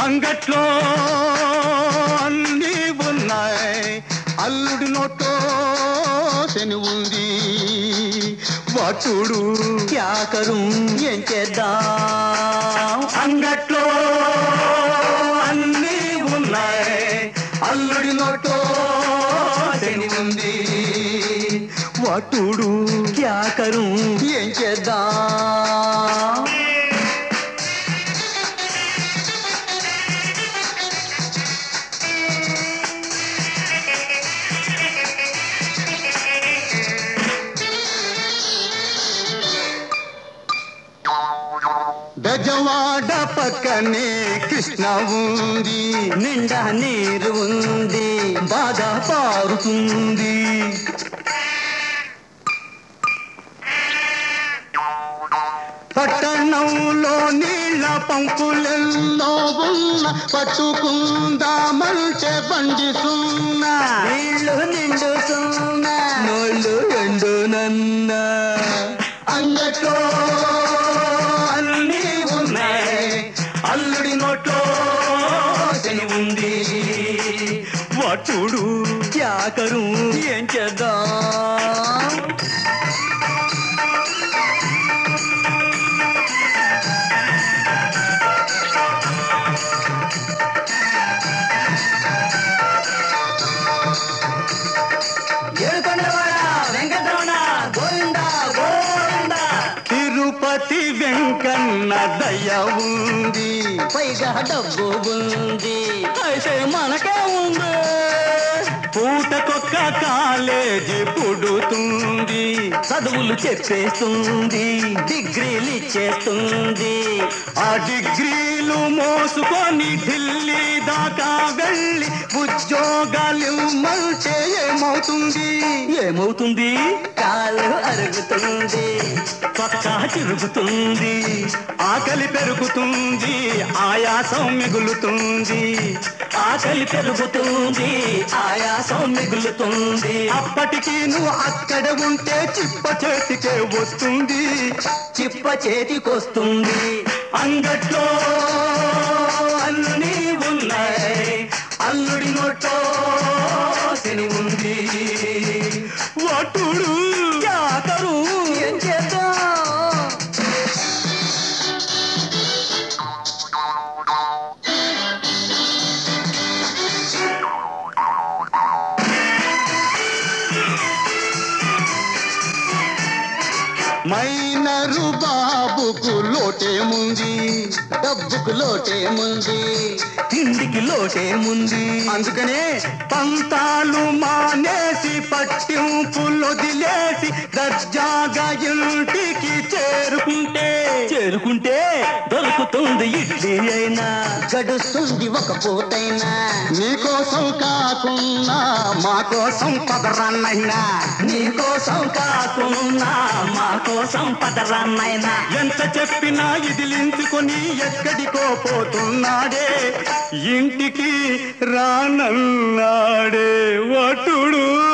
అంగట్లో అన్నీ ఉన్నాయి అల్లుడి నోట్లో శని ఉంది వాటుడు క్యా కరూం ఏం చేద్దాం అంగట్లో అన్నీ ఉన్నాయి అల్లుడి నోట్లో శని ఉంది వాటుడు క్యా కరూం ఏం చేద్దాం బెజవాడ పక్కనే కృష్ణ ఉంది నిండా నీరు ఉంది బాగా పారుతుంది పట్టణంలో నీళ్ళ పంపులెన్నో ఉన్న పట్టుకుందామంటే బండి సున్నా నీళ్లు నిండుతున్నా నోళ్ళు ఎండునన్న అంగట్లో అన్నీ ఉన్నాయి అల్లుడి నోట్లో శని ఉంది వాటుడు క్యా కరూం ఏం చేద్దాం ఏడుకొండలవాడ వెంకటరమణ గోవింద గోవింద తిరుపతి వెంకన్న దయ ఉంది పైగా డబ్బు ఉంది అయితే మనకే ఉంది పూటకొక్క కాలేజీ పుడుతుంది చదువులు చెప్పేస్తుంది డిగ్రీలు ఇచ్చేస్తుంది ఆ డిగ్రీలు మోసుకొని ఢిల్లీ దాకా వెళ్ళి ఉద్యోగాలు మంటే ఏమవుతుంది ఏమవుతుంది కాలు అరుగుతుంది పక్క తిరుగుతుంది ఆకలి పెరుగుతుంది ఆయాసం మిగులుతుంది ఆకలి పెరుగుతుంది ఆయాసం మిగులుతుంది అప్పటికి నువ్వు అక్కడ ఉంటే చిప్ప చేతికే వస్తుంది చిప్ప చేతికొస్తుంది అంగట్లో అన్నీ ఉన్నాయి అల్లుడి నోట్లో శని ఉంది వాటుడు యాకరు ఏం చేద్దాం మైనరు బాబుకు లోటేముంది డబ్బుకు లోటేముంది తిండికి లోటేముంది అందుకనే పంతాలు మానేసి పట్టింపులు వదిలేసి దర్జాగా ఇంటికి చేరుకుంటే చేరుకుంటే దొరుకుతుంది ఇడ్లీ అయినా గడుస్తుంది ఒక పూటైనా నీకోసం కాకున్నా మా కోసం పదరన్నైనా నీకోసం కాకున్నా మా కోసం పదరాన్నైనా ఎంత చెప్పినా ఇదిలించుకొని ఎక్కడికో పోతున్నాడే ఇంటికి రానన్నాడే వటుడు